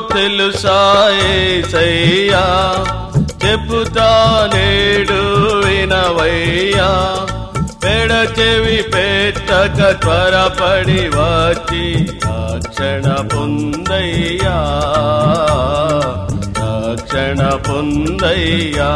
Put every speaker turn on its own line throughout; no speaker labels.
తెలుసాయేసయ్యా చెప్పుతా నేడు వినవయ్యా పెడ చెవి పెట్టక త్వరపడి వచ్చి రక్షణ పొందయ్యా రక్షణ పొందయ్యా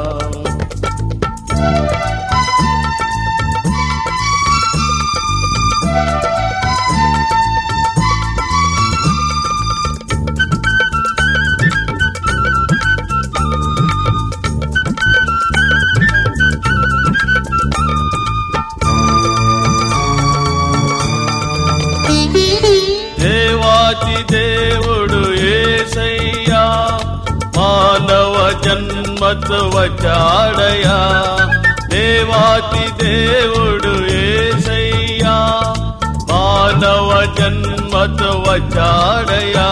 దేవాతి దేవుడు ఏసయ్యా మానవ జన్మతు వచ్చాడయా దేవాతి దేవుడు ఏసయ్యా మానవ జన్మతు వచ్చాడయా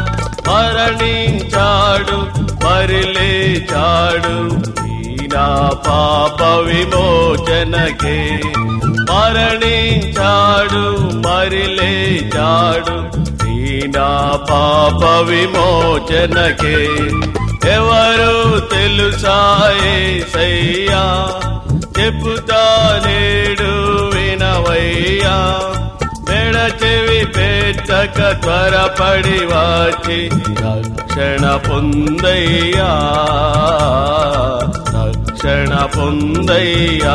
మరణించాడు మరిలేచాడు నా పాప విమోచనకే మరణించాడు మరిలేచాడు నా పాప విమోచనకే ఎవరు తెలుసాయే సయ్యా చెప్పుతా నేడు వినవయ్యా మెడ చెవి పెట్టక త్వరపడి వచ్చి రక్షణ పొందయ్యా రక్షణ పొందయ్యా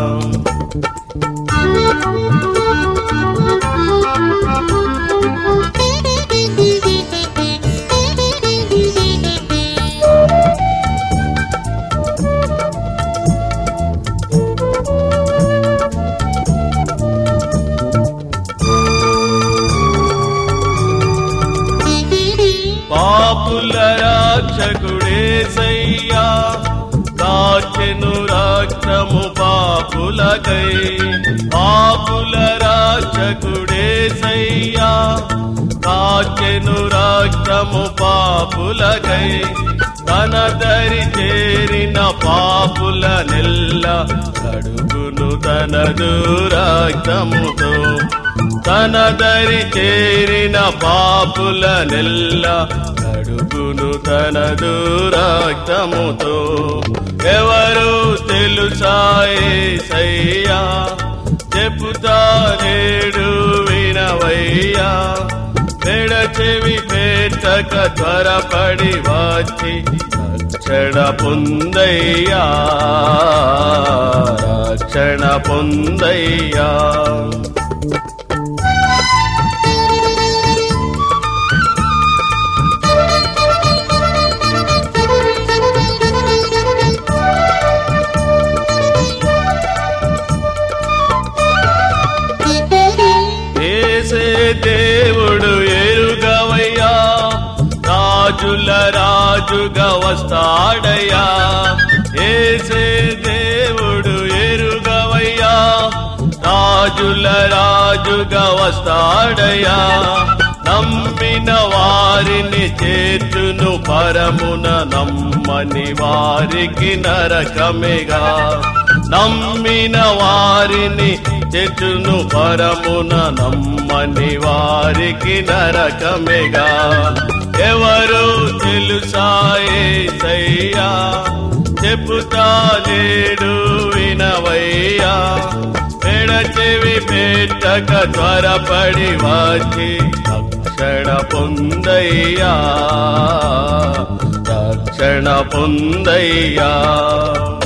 పాపుల రాక్షకుడేసయ్యా కాచెను రాక్షము పాపులకై పాపుల రాక్షకుడేసయ్యా కాచెను రాక్షము పాపులకై తన దరి చేరిన పాపుల నెల్ల కడుగును తన దూరాక్షముతో తన దరి చేరిన పాపుల నెల్ల కడుగును తన దూరాక్తముతో ఎవరు తెలుసాయే సయ్యా చెప్పుతా నేడు వినవయ్యా పెడ చెవి పెట్టక త్వరపడి వచ్చి రక్షణ పొందయ్యా రక్షణ పొందయ్యా ఏసే దేవుడు ఎరుగవయ్యా రాజుల రాజుగా వస్తాడయ్యా ఏసే దేవుడు ఎరుగవయ్యా రాజుల రాజుగా వస్తాడయ్యా నమ్మిన వారిని చేతును పరమున నమ్మని వారికి నరకమేగా నమ్మిన వారిని చెట్టును పరమున నమ్మని వారికి నరకమేగా ఎవరు తెలుసాయే సయ్యా చెప్పుతా నేడు వినవయ్యా పెడ చెవి పెట్టక త్వరపడి వచ్చి రక్షణ పొందయ్యా రక్షణ పొందయ్యా